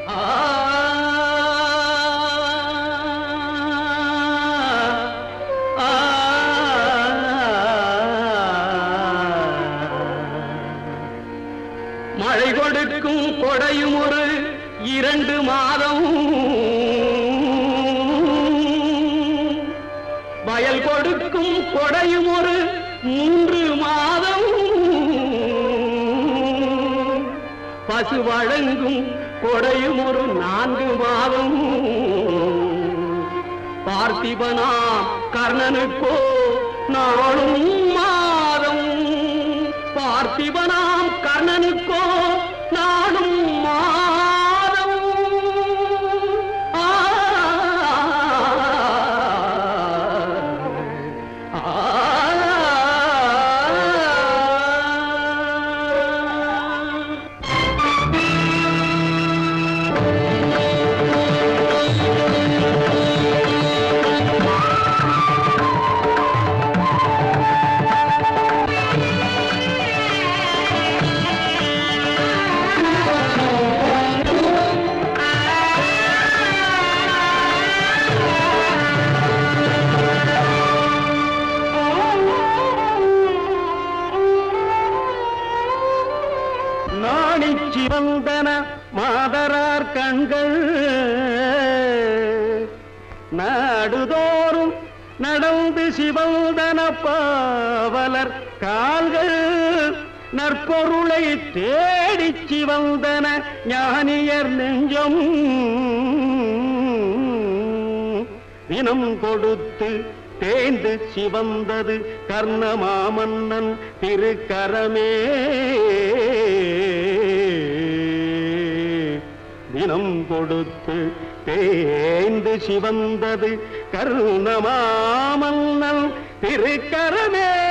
மழை கொடுக்கும் கொடையும் ஒரு இரண்டு மாதம் வயல் கொடுக்கும் கொடையும் ஒரு மூன்று மாதம் பசு வழங்கும் கொடையும் ஒரு நான்கு மாதம் பார்த்திபனா கர்ணனுக்கோ நாளும் மாதம் பார்த்திபனாம் கர்ணனுக்கோ நாளும் மாதம் ஆ ஆ நாணிச் சிவந்தன மாதரார் கண்கள் நாடுதோறும் நடந்து சிவந்தன பாவலர் கால்கள் நற்பொருளை தேடிச் சிவந்தன ஞானியர் நெஞ்சம் தினம் கொடுத்து தேய்ந்து சிவந்தது கர்ணமாமன்னன் திருக்கரமே தினம் கொடுத்து தேய்ந்து சிவந்தது கருணமாமன்னன் திருக்கரமே